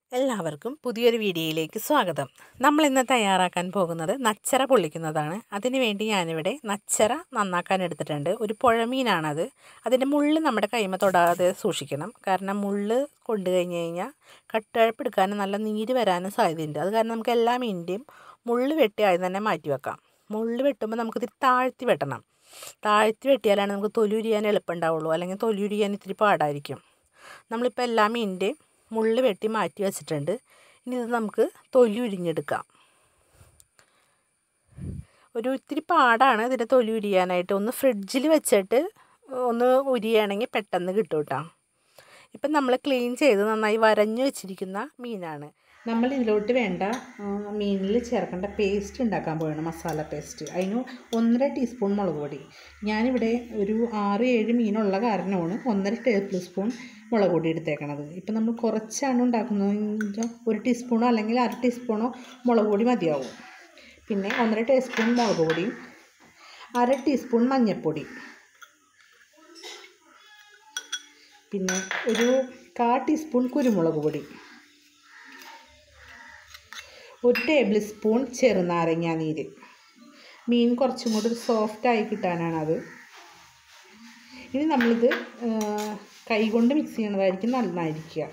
എല്ലാവർക്കും പുതിയൊരു വീഡിയോയിലേക്ക് സ്വാഗതം നമ്മൾ ഇന്ന് തയ്യാറാക്കാൻ പോകുന്നത് നച്ചര പൊള്ളിക്കുന്നതാണ് അതിന് വേണ്ടി ഞാനിവിടെ നച്ചര നന്നാക്കാൻ എടുത്തിട്ടുണ്ട് ഒരു പുഴമീനാണത് അതിൻ്റെ മുള്ള് നമ്മുടെ കൈമ തൊടാതെ സൂക്ഷിക്കണം കാരണം മുള്ള് കൊണ്ടു കഴിഞ്ഞ് കഴിഞ്ഞാൽ കട്ടഴപ്പെടുക്കാനും നല്ല നീര് വരാനും സാധ്യതയുണ്ട് അത് കാരണം നമുക്ക് എല്ലാ മീനിൻ്റെയും മുള്ള് വെട്ടി ആദ്യം തന്നെ മാറ്റി വെക്കാം മുള്ള് വെട്ടുമ്പോൾ നമുക്കിതിരി താഴ്ത്തി വെട്ടണം താഴ്ത്തി വെട്ടിയാലാണ് നമുക്ക് തൊലുരിയാൻ എളുപ്പമുണ്ടാവുള്ളൂ അല്ലെങ്കിൽ തൊലുരിയാൻ ഇത്തിരി പാടായിരിക്കും നമ്മളിപ്പോൾ എല്ലാ മീനിൻ്റെയും മുള്ള് വെട്ടി മാറ്റി വെച്ചിട്ടുണ്ട് ഇനി ഇത് നമുക്ക് തൊലി ഉരിഞ്ഞെടുക്കാം ഒരു ഇത്തിരി പാടാണ് ഇതിൻ്റെ തൊലി ഉരിയാനായിട്ട് ഒന്ന് ഫ്രിഡ്ജിൽ വെച്ചിട്ട് ഒന്ന് ഉരിയാണെങ്കിൽ പെട്ടെന്ന് കിട്ടും കേട്ടോ ഇപ്പം നമ്മൾ ക്ലീൻ ചെയ്ത് നന്നായി വരഞ്ഞു വെച്ചിരിക്കുന്ന മീനാണ് നമ്മൾ ഇതിലോട്ട് വേണ്ട മീനിൽ ചേർക്കേണ്ട പേസ്റ്റ് ഉണ്ടാക്കാൻ പോവാണ് മസാല പേസ്റ്റ് അതിന് ഒന്നര ടീസ്പൂൺ മുളക് പൊടി ഞാനിവിടെ ഒരു ആറ് ഏഴ് മീനുള്ള കാരണമാണ് ഒന്നര ടേബിൾ സ്പൂൺ മുളക് പൊടി എടുത്തേക്കണത് ഇപ്പം നമ്മൾ കുറച്ചാണ് ഉണ്ടാക്കുന്നതെങ്കിൽ ഒരു ടീസ്പൂണോ അല്ലെങ്കിൽ അര ടീസ്പൂണോ മുളക് പൊടി മതിയാവും പിന്നെ ഒന്നര ടീസ്പൂൺ മുളക് പൊടി അര ടീസ്പൂൺ മഞ്ഞൾപ്പൊടി പിന്നെ ഒരു കാ ടീസ്പൂൺ കുരുമുളക് പൊടി ഒരു ടേബിൾ സ്പൂൺ ചെറുനാരങ്ങ നീര് മീൻ കുറച്ചും കൂടി ഒരു സോഫ്റ്റായി കിട്ടാനാണത് ഇനി നമ്മളിത് കൈകൊണ്ട് മിക്സ് ചെയ്യണതായിരിക്കും നന്നായിരിക്കുക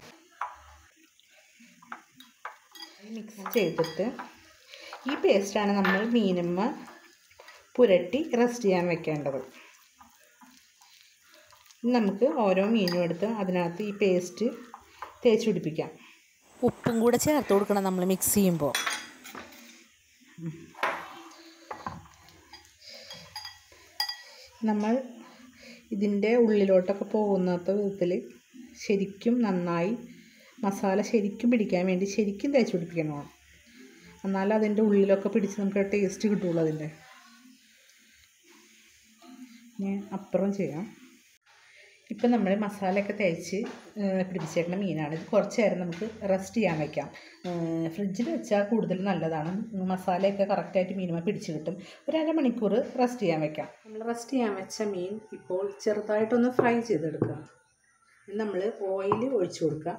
മിക്സ് ചെയ്തിട്ട് ഈ പേസ്റ്റാണ് നമ്മൾ മീനുമ്മ പുരട്ടി റെസ്റ്റ് ചെയ്യാൻ വെക്കേണ്ടത് നമുക്ക് ഓരോ മീനും എടുത്ത് അതിനകത്ത് ഈ പേസ്റ്റ് തേച്ച് പിടിപ്പിക്കാം ഉപ്പും കൂടെ ചേർത്ത് കൊടുക്കണം നമ്മൾ മിക്സ് ചെയ്യുമ്പോൾ നമ്മൾ ഇതിൻ്റെ ഉള്ളിലോട്ടൊക്കെ പോകുന്നാത്ത വിധത്തിൽ ശരിക്കും നന്നായി മസാല ശരിക്കും പിടിക്കാൻ വേണ്ടി ശരിക്കും തേച്ച് പിടിപ്പിക്കണം എന്നാലും അതിൻ്റെ ഉള്ളിലൊക്കെ പിടിച്ച് നമുക്ക് ടേസ്റ്റ് കിട്ടുള്ളൂ അതിൻ്റെ ഞാൻ അപ്പുറം ചെയ്യാം ഇപ്പം നമ്മൾ മസാലയൊക്കെ തേച്ച് പിടിപ്പിച്ചേക്കുന്ന മീനാണ് ഇത് കുറച്ച് നേരം നമുക്ക് റെസ്റ്റ് ചെയ്യാൻ വയ്ക്കാം ഫ്രിഡ്ജിൽ വെച്ചാൽ കൂടുതൽ നല്ലതാണ് മസാലയൊക്കെ കറക്റ്റായിട്ട് മീനുമ പിടിച്ച് കിട്ടും ഒരു അരമണിക്കൂർ റെസ്റ്റ് ചെയ്യാൻ വെക്കാം നമ്മൾ റെസ്റ്റ് ചെയ്യാൻ വെച്ച മീൻ ഇപ്പോൾ ചെറുതായിട്ടൊന്ന് ഫ്രൈ ചെയ്തെടുക്കുക നമ്മൾ ഓയിൽ ഒഴിച്ചു കൊടുക്കുക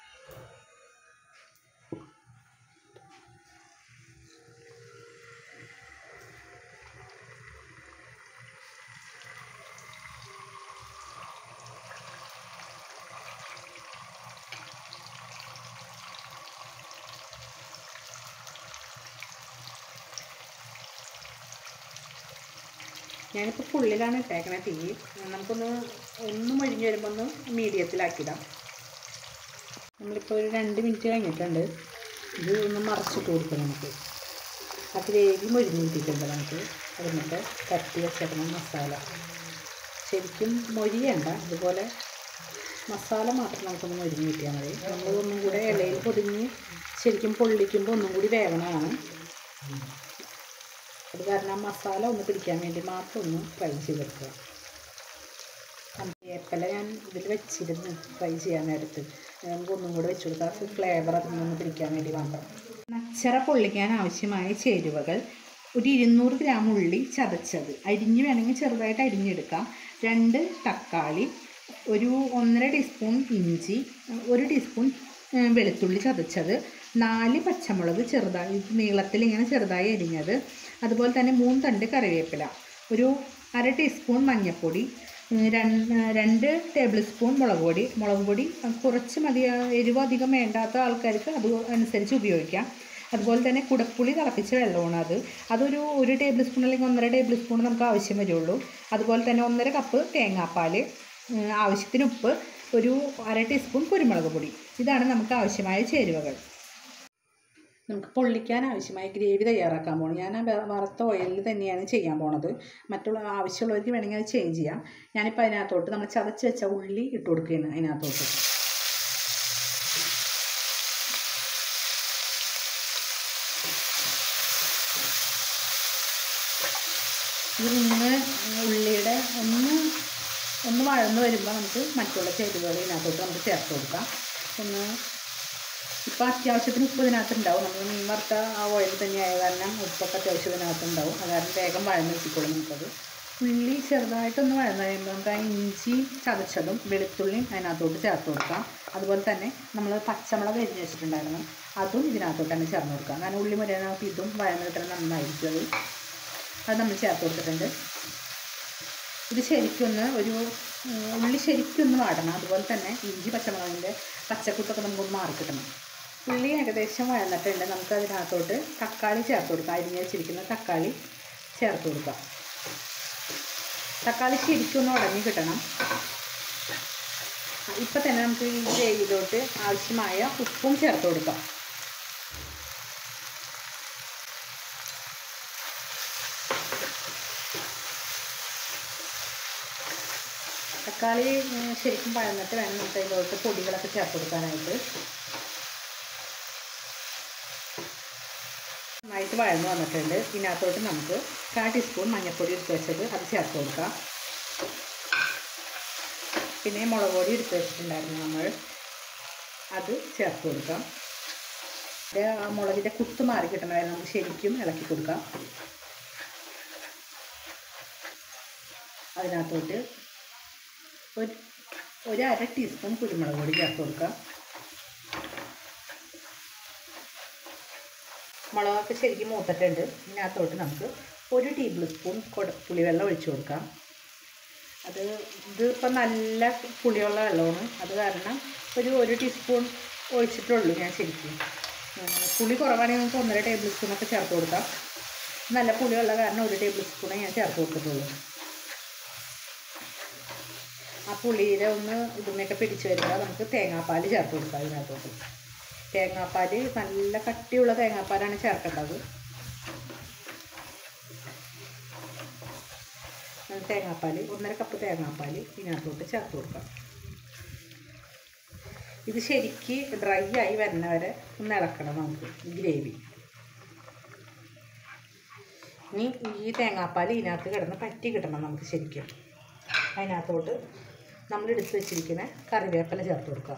ഞാനിപ്പോൾ ഫുള്ളിലാണ് ഇട്ടേക്കണേ തീ നമുക്കൊന്ന് ഒന്ന് മൊഴിഞ്ഞ് വരുമ്പോൾ ഒന്ന് മീഡിയത്തിലാക്കിയിടാം നമ്മളിപ്പോൾ ഒരു രണ്ട് മിനിറ്റ് കഴിഞ്ഞിട്ടുണ്ട് ഇത് ഒന്ന് മറച്ചിട്ട് കൊടുക്കാം നമുക്ക് ആ ഗ്രേവി മൊഴിഞ്ഞ് കിട്ടിയിട്ടുണ്ട് നമുക്ക് അതിനൊക്കെ തട്ടി വെച്ചേക്കണം മസാല ശരിക്കും മൊഴിയണ്ട ഇതുപോലെ മസാല മാത്രം നമുക്കൊന്ന് മൊഴിഞ്ഞ് കിട്ടിയാൽ മതി നമ്മൾ ഒന്നും കൂടെ ഇലയിൽ പൊതിഞ്ഞ് ശരിക്കും പൊള്ളിക്കുമ്പോൾ ഒന്നും കൂടി വേവണമാണ് അത് കാരണം മസാല ഒന്ന് പിടിക്കാൻ വേണ്ടി മാത്രം ഒന്ന് ഫ്രൈ ചെയ്തെടുക്കുക വേപ്പല ഞാൻ ഇതിൽ വെച്ചിരുന്നു ഫ്രൈ ചെയ്യാൻ നേരത്ത് നമുക്ക് ഒന്നും കൂടെ വെച്ച് കൊടുക്കാം ഫ്ലേവർ അതിൽ നിന്ന് പിടിക്കാൻ വേണ്ടി മാത്രം നച്ചറ പൊള്ളിക്കാൻ ആവശ്യമായ ചേരുവകൾ ഒരു ഇരുന്നൂറ് ഗ്രാം ഉള്ളി ചതച്ചത് അരിഞ്ഞ് വേണമെങ്കിൽ ചെറുതായിട്ട് അരിഞ്ഞെടുക്കാം രണ്ട് തക്കാളി ഒരു ഒന്നര ടീസ്പൂൺ ഇഞ്ചി ഒരു ടീസ്പൂൺ വെളുത്തുള്ളി ചതച്ചത് നാല് പച്ചമുളക് ചെറുതായി നീളത്തിൽ ഇങ്ങനെ ചെറുതായി അരിഞ്ഞത് അതുപോലെ തന്നെ മൂന്ന് തണ്ട് കറിവേപ്പില ഒരു അര ടീസ്പൂൺ മഞ്ഞൾപ്പൊടി രണ്ട് ടേബിൾ സ്പൂൺ മുളക് പൊടി മുളക് പൊടി കുറച്ച് മതി എരിവ് അധികം വേണ്ടാത്ത ആൾക്കാർക്ക് അത് അനുസരിച്ച് ഉപയോഗിക്കാം അതുപോലെ തന്നെ കുടപ്പുളി തിളപ്പിച്ച വെള്ളമാണ് അത് അതൊരു ഒരു ടേബിൾ സ്പൂൺ അല്ലെങ്കിൽ ഒന്നര ടേബിൾ സ്പൂൺ നമുക്ക് ആവശ്യം വരുള്ളൂ അതുപോലെ തന്നെ ഒന്നര കപ്പ് തേങ്ങാപ്പാൽ ആവശ്യത്തിന് ഉപ്പ് ഒരു അര ടീസ്പൂൺ കുരുമുളക് പൊടി ഇതാണ് നമുക്ക് ആവശ്യമായ ചേരുവകൾ നമുക്ക് പൊള്ളിക്കാൻ ആവശ്യമായ ഗ്രേവി തയ്യാറാക്കാൻ പോകണം ഞാൻ ആ വറുത്ത ഓയിലിൽ തന്നെയാണ് ചെയ്യാൻ പോണത് മറ്റുള്ള ആവശ്യമുള്ളവർക്ക് വേണമെങ്കിൽ അത് ചേഞ്ച് ചെയ്യാം ഞാനിപ്പോൾ അതിനകത്തോട്ട് നമ്മൾ ചതച്ച് വെച്ച ഉള്ളി ഇട്ട് കൊടുക്കുകയാണ് അതിനകത്തോട്ട് ഇത് നിന്ന് ഉള്ളിയുടെ ഒന്ന് ഒന്ന് വഴന്ന് വരുമ്പോൾ നമുക്ക് മറ്റുള്ള ചേരുവകൾ ഇതിനകത്തോട്ട് നമുക്ക് ചേർത്ത് കൊടുക്കാം ഒന്ന് ഇപ്പോൾ അത്യാവശ്യത്തിന് ഉപ്പ് ഇതിനകത്തുണ്ടാവും നമ്മൾ മീൻ വറുത്ത ആ ഓയിൽ തന്നെ ആയ കാരണം ഉപ്പൊക്കെ അത്യാവശ്യം ഇതിനകത്തുണ്ടാവും അത് കാരണം വേഗം വഴന്ന് വെച്ചിക്കോളും നമുക്കത് ഉള്ളി ചെറുതായിട്ടൊന്ന് വഴന്ന് കഴിയുമ്പോൾ നമുക്ക് ആ ഇഞ്ചി ചതച്ചതും വെളുത്തുള്ളിയും അതിനകത്തോട്ട് ചേർത്ത് കൊടുക്കാം അതുപോലെ തന്നെ നമ്മൾ പച്ചമുളക് അരിഞ്ഞ് വെച്ചിട്ടുണ്ടായിരുന്നു അതും ഇതിനകത്തോട്ട് തന്നെ ചേർന്ന് കൊടുക്കാം കാരണം ഉള്ളി മുരനകത്ത് ഇതും വഴന്ന് കിട്ടുന്നത് നന്നായിരിക്കും അത് അത് നമ്മൾ ചേർത്ത് കൊടുത്തിട്ടുണ്ട് ഇത് ശരിക്കൊന്ന് ഒരു ഉം, ഉള്ളി ശരിക്കൊന്ന് വാടണം അതുപോലെ തന്നെ ഇഞ്ചി പച്ചമുളകിൻ്റെ പച്ചക്കുത്തൊക്കെ നമുക്കൊന്ന് മാറിക്കിട്ടണം ഉള്ളി ഏകദേശം വഴന്നിട്ടുണ്ട് നമുക്ക് അതിനകത്തോട്ട് തക്കാളി ചേർത്ത് കൊടുക്കാം അരിഞ്ഞ് വെച്ചിരിക്കുന്ന തക്കാളി ചേർത്ത് കൊടുക്കാം തക്കാളി ശരിക്കൊന്ന് ഉടഞ്ഞ് കിട്ടണം ഇപ്പം തന്നെ നമുക്ക് ഈ ഗ്രേവിയിലോട്ട് ആവശ്യമായ ഉപ്പും ചേർത്ത് കൊടുക്കാം തക്കാളി ഉം, ശരിക്കും പഴന്നിട്ട് വേണം നമുക്ക് അതിലോട്ട് പൊടികളൊക്കെ ചേർത്ത് കൊടുക്കാനായിട്ട് നന്നായിട്ട് വഴന്ന് വന്നിട്ടുണ്ട് ഇതിനകത്തോട്ട് നമുക്ക് കാ ടീസ്പൂൺ മഞ്ഞൾപ്പൊടി എടുത്ത് വെച്ചത് അത് ചേർത്ത് കൊടുക്കാം പിന്നെ മുളക് പൊടി എടുത്ത് വെച്ചിട്ടുണ്ടായിരുന്നു നമ്മൾ അത് ചേർത്ത് കൊടുക്കാം ഇത് ആ മുളകിൻ്റെ കുത്ത് മാറി കിട്ടണമായിരുന്നു നമുക്ക് ശരിക്കും ഇളക്കി കൊടുക്കാം അതിനകത്തോട്ട് ഒരു ഒരു അര ടീസ്പൂൺ കുരുമുളക് പൊടി ചേർത്ത് കൊടുക്കാം മുളകൊക്കെ ശരിക്കും മൂത്തിട്ടുണ്ട് ഇതിനകത്തോട്ട് നമുക്ക് ഒരു ടേബിൾ സ്പൂൺ കൊട പുളിവെള്ളം ഒഴിച്ചു കൊടുക്കാം അത് ഇത് ഇപ്പം നല്ല പുളിയുള്ള വെള്ളമാണ് അത് കാരണം ഒരു ഒരു ടീസ്പൂൺ ഒഴിച്ചിട്ടുള്ളൂ ഞാൻ ശരിക്കും ഉം, പുളി കുറവാണെങ്കിൽ നമുക്ക് ഒന്നര ടേബിൾ സ്പൂണൊക്കെ ചേർത്ത് കൊടുക്കാം നല്ല പുളിയുള്ള കാരണം ഒരു ടേബിൾ സ്പൂണേ ഞാൻ ചേർത്ത് കൊടുത്തിട്ടുള്ളൂ ആ പുളിയുടെ ഒന്ന് ഇതുമൊക്കെ പിടിച്ച് വരുമ്പോൾ നമുക്ക് തേങ്ങാപ്പാൽ ചേർത്ത് കൊടുക്കാം ഇതിനകത്തോട്ട് തേങ്ങാപ്പാൽ നല്ല കട്ടിയുള്ള തേങ്ങാപ്പാലാണ് ചേർക്കേണ്ടത് തേങ്ങാപ്പാൽ ഒന്നര കപ്പ് തേങ്ങാപ്പാൽ ഇതിനകത്തോട്ട് ചേർത്ത് കൊടുക്കാം ഇത് ശരിക്ക് ഡ്രൈ ആയി വരുന്ന വരെ ഒന്ന് ഇളക്കണം നമുക്ക് ഈ ഗ്രേവി ഇനി ഈ തേങ്ങാപ്പാൽ ഇതിനകത്ത് കിടന്ന് പറ്റി കിട്ടണം നമുക്ക് ശരിക്കും അതിനകത്തോട്ട് നമ്മൾ എടുത്ത് വെച്ചിരിക്കുന്ന കറിവേപ്പില ചേർത്ത് കൊടുക്കുക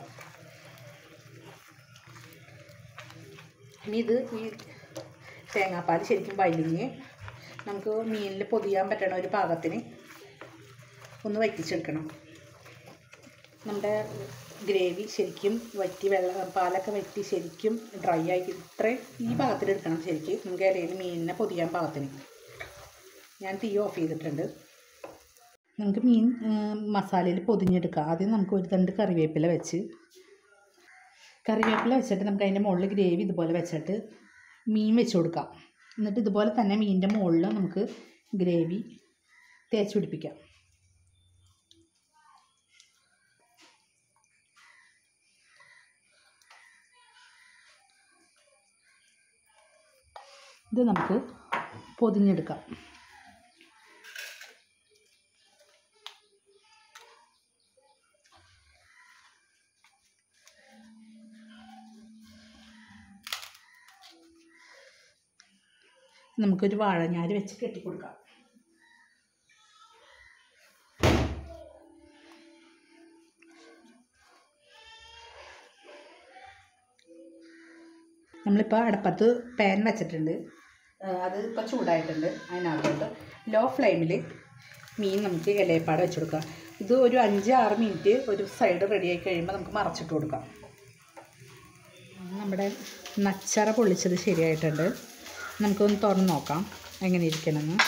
ഇനി ഇത് ഈ തേങ്ങാപ്പാൽ ശരിക്കും വലിഞ്ഞ് നമുക്ക് മീനിൽ പൊതിയാൻ പറ്റണ ഒരു പാകത്തിന് ഒന്ന് വറ്റിച്ചെടുക്കണം നമ്മുടെ ഗ്രേവി ശരിക്കും വറ്റി വെള്ളം പാലൊക്കെ വറ്റി ശരിക്കും ഡ്രൈ ആയി ഇത്രയും ഈ പാകത്തിലെടുക്കണം ശരിക്കും നമുക്ക് ഇലയിൽ മീനിനെ പൊതിയാൻ പാകത്തിന് ഞാൻ തീ ഓഫ് ചെയ്തിട്ടുണ്ട് നമുക്ക് മീൻ മസാലയിൽ പൊതിഞ്ഞെടുക്കാം ആദ്യം നമുക്ക് ഒരു തണ്ട് കറിവേപ്പില വെച്ച് കറിവേപ്പില വെച്ചിട്ട് നമുക്ക് അതിൻ്റെ മുകളിൽ ഗ്രേവി ഇതുപോലെ വെച്ചിട്ട് മീൻ വെച്ച് കൊടുക്കാം എന്നിട്ട് ഇതുപോലെ തന്നെ മീനിൻ്റെ മുകളിൽ നമുക്ക് ഗ്രേവി തേച്ച് പിടിപ്പിക്കാം ഇത് നമുക്ക് പൊതിഞ്ഞെടുക്കാം നമുക്കൊരു വാഴഞ്ഞാര് വെച്ച് കെട്ടിക്കൊടുക്കാം നമ്മളിപ്പോൾ അടപ്പത്ത് പാൻ വെച്ചിട്ടുണ്ട് ആ, അത് ഇപ്പോൾ ചൂടായിട്ടുണ്ട് അതിനകത്തോട്ട് ലോ ഫ്ലെയിമിൽ മീൻ നമുക്ക് ഇലയപ്പാട് വെച്ച് കൊടുക്കാം ഇത് ഒരു അഞ്ച് ആറ് മിനിറ്റ് ഒരു സൈഡ് റെഡി ആയി കഴിയുമ്പോൾ നമുക്ക് മറച്ചിട്ട് കൊടുക്കാം നമ്മുടെ നച്ചറ പൊള്ളിച്ചത് ശരിയായിട്ടുണ്ട് നമുക്കൊന്ന് തുറന്ന് നോക്കാം എങ്ങനെ ഇരിക്കണമെന്ന്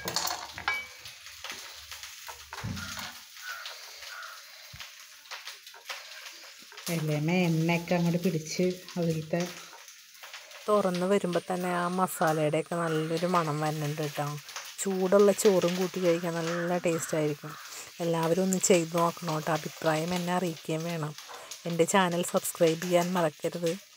എല്ലേമേ എണ്ണയൊക്കെ അങ്ങോട്ട് പിടിച്ച് അതിലത്തെ തുറന്ന് വരുമ്പോൾ തന്നെ ആ മസാലയുടെയൊക്കെ നല്ലൊരു മണം വരുന്നുണ്ട് കേട്ടോ ചൂടുള്ള ചോറും കൂട്ടി കഴിക്കാൻ നല്ല ടേസ്റ്റ് ആയിരിക്കും എല്ലാവരും ഒന്ന് ചെയ്ത് നോക്കണം കേട്ടോ അഭിപ്രായം എന്നെ അറിയിക്കുകയും വേണം എൻ്റെ ചാനൽ സബ്സ്ക്രൈബ് ചെയ്യാൻ മറക്കരുത്